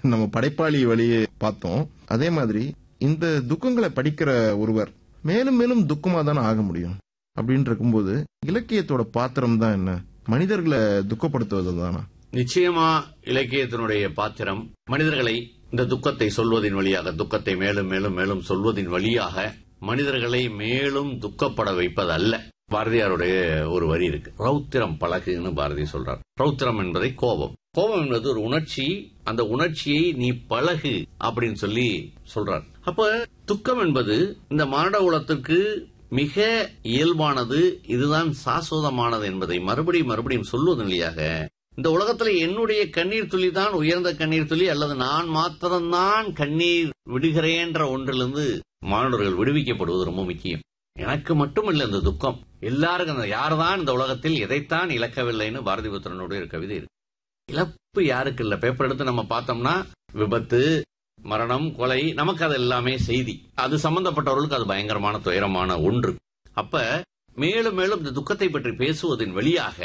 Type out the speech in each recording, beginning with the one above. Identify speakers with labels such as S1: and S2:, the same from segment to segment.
S1: நம்ம படைப்பாளி வழியை பார்த்தோம் அதே மாதிரி இந்த துக்கங்களை படிக்கிற ஒருவர் மேலும் மேலும் துக்கமா தானே ஆக முடியும் அப்படின்னு இருக்கும்போது இலக்கியத்தோட பாத்திரம் தான் என்ன மனிதர்களை துக்கப்படுத்துவது தானா
S2: நிச்சயமா இலக்கியத்தினுடைய பாத்திரம் மனிதர்களை இந்த துக்கத்தை சொல்வதின் வழியாக துக்கத்தை மேலும் மேலும் மேலும் சொல்வதின் வழியாக மனிதர்களை மேலும் துக்கப்பட வைப்பது அல்ல பாரதியாருடைய ஒரு வரி இருக்கு ரௌத்திரம் பழகுன்னு பாரதி சொல்றார் ரௌத்திரம் என்பதை கோபம் கோபம் என்பது ஒரு உணர்ச்சி அந்த உணர்ச்சியை நீ பழகு அப்படின்னு சொல்லி சொல்றார் அப்ப துக்கம் என்பது இந்த மானுட குலத்திற்கு மிக இயல்பானது இதுதான் சாஸ்வதமானது என்பதை மறுபடியும் மறுபடியும் சொல்வதன் வழியாக இந்த உலகத்துல என்னுடைய கண்ணீர் துளி தான் உயர்ந்த கண்ணீர் துளி அல்லது நான் மாத்திரம்தான் கண்ணீர் விடுகிறேன்ற ஒன்றிலிருந்து மாணவர்கள் விடுவிக்கப்படுவது ரொம்ப முக்கியம் எனக்கு மட்டுமல்ல இந்த துக்கம் எல்லாருக்கும் அந்த யார்தான் இந்த உலகத்தில் எதைத்தான் இழக்கவில்லைன்னு பாரதி புத்திரனுடைய ஒரு கவிதை இருக்கு இழப்பு யாருக்கு இல்ல பேப்பர் எடுத்து நம்ம பார்த்தோம்னா விபத்து மரணம் கொலை நமக்கு அது எல்லாமே செய்தி அது சம்பந்தப்பட்டவர்களுக்கு அது பயங்கரமான துயரமான ஒன்று அப்ப மேலும் மேலும் இந்த துக்கத்தை பற்றி பேசுவதன் வழியாக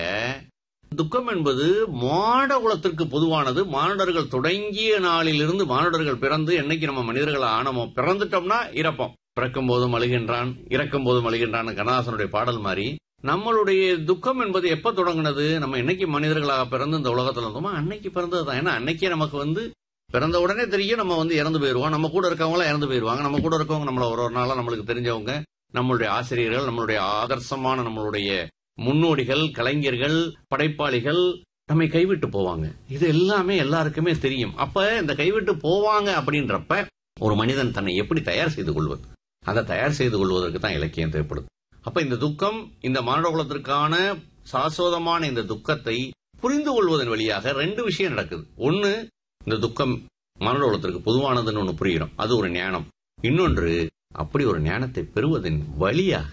S2: துக்கம் என்பது மாட குலத்திற்கு பொதுவானது மானுடர்கள் தொடங்கிய நாளிலிருந்து மானுடர்கள் பிறந்து என்னைக்கு நம்ம மனிதர்கள் ஆனமோ பிறந்துட்டோம்னா இறப்போம் பிறக்கும் போதும் அழுகின்றான் இறக்கும் போதும் அழுகின்றான் கண்ணதாசனுடைய பாடல் மாதிரி நம்மளுடைய துக்கம் என்பது எப்ப தொடங்குனது நம்ம என்னைக்கு மனிதர்களாக பிறந்து இந்த உலகத்துல இருந்தோமோ அன்னைக்கு பிறந்ததுதான் ஏன்னா அன்னைக்கே நமக்கு வந்து பிறந்த உடனே தெரியும் நம்ம வந்து இறந்து போயிருவோம் நம்ம கூட இருக்கவங்க இறந்து போயிருவாங்க நம்ம கூட இருக்கவங்க நம்மள ஒரு ஒரு நாளா நம்மளுக்கு தெரிஞ்சவங்க நம்மளுடைய ஆசிரியர்கள் நம்மளுடைய ஆதர்சமான நம்மளுடைய முன்னோடிகள் கலைஞர்கள் படைப்பாளிகள் நம்மை கைவிட்டு போவாங்க இது எல்லாமே எல்லாருக்குமே தெரியும் அப்ப இந்த கைவிட்டு போவாங்க அப்படின்றப்ப ஒரு மனிதன் தன்னை எப்படி தயார் செய்து கொள்வது அதை தயார் செய்து கொள்வதற்கு தான் இலக்கியம் தேவைப்படுது அப்ப இந்த துக்கம் இந்த மானுட குலத்திற்கான சாஸ்வதமான இந்த துக்கத்தை புரிந்து கொள்வதன் வழியாக ரெண்டு விஷயம் நடக்குது ஒன்னு இந்த துக்கம் மானுட குலத்திற்கு பொதுவானதுன்னு ஒன்று புரிகிறோம் அது ஒரு ஞானம் இன்னொன்று அப்படி ஒரு ஞானத்தை பெறுவதன் வழியாக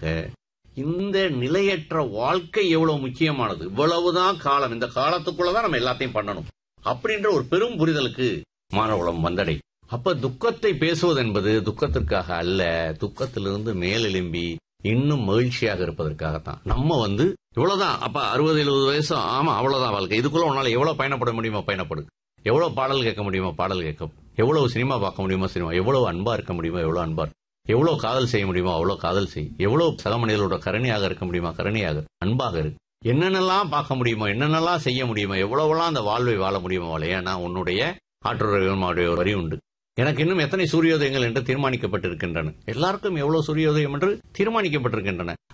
S2: இந்த நிலையற்ற வாழ்க்கை எவ்வளவு முக்கியமானது இவ்வளவுதான் காலம் இந்த காலத்துக்குள்ளதான் நம்ம எல்லாத்தையும் பண்ணணும் அப்படின்ற ஒரு பெரும் புரிதலுக்கு மாணவகுலம் வந்தடை அப்ப துக்கத்தை பேசுவது என்பது துக்கத்திற்காக அல்ல துக்கத்திலிருந்து மேலெலும்பி இன்னும் மகிழ்ச்சியாக இருப்பதற்காகத்தான் நம்ம வந்து இவ்வளவுதான் அப்ப அறுபது எழுபது வயசு ஆமா அவ்வளவுதான் வாழ்க்கை இதுக்குள்ள உன்னால எவ்வளவு பயணப்பட முடியுமோ பயணப்படு எவ்வளவு பாடல் கேட்க முடியுமோ பாடல் கேட்க எவ்வளவு சினிமா பார்க்க முடியுமோ சினிமா எவ்வளவு அன்பா இருக்க முடியுமோ எவ்வளவு அன்பா இரு. எவ்வளவு காதல் செய்ய முடியுமோ அவ்வளவு காதல் செய் எவ்வளவு சக மனிதர்களோட கருணையாக இருக்க முடியுமா கருணையாக இரு. அன்பாக இருக்கு என்னென்னலாம் பார்க்க முடியுமோ என்னென்னலாம் செய்ய முடியுமோ எவ்வளவுலாம் அந்த வாழ்வை வாழ முடியுமோ வாழ ஏன்னா உன்னுடைய ஆற்றுடைய ஒரு வரி உண்டு எனக்கு இன்னும் எத்தனை சூரியோதயங்கள் என்று தீர்மானிக்கப்பட்டிருக்கின்றன எல்லாருக்கும் எவ்வளவு சூரியோதயம் என்று தீர்மானிக்கப்பட்டிருக்கின்றன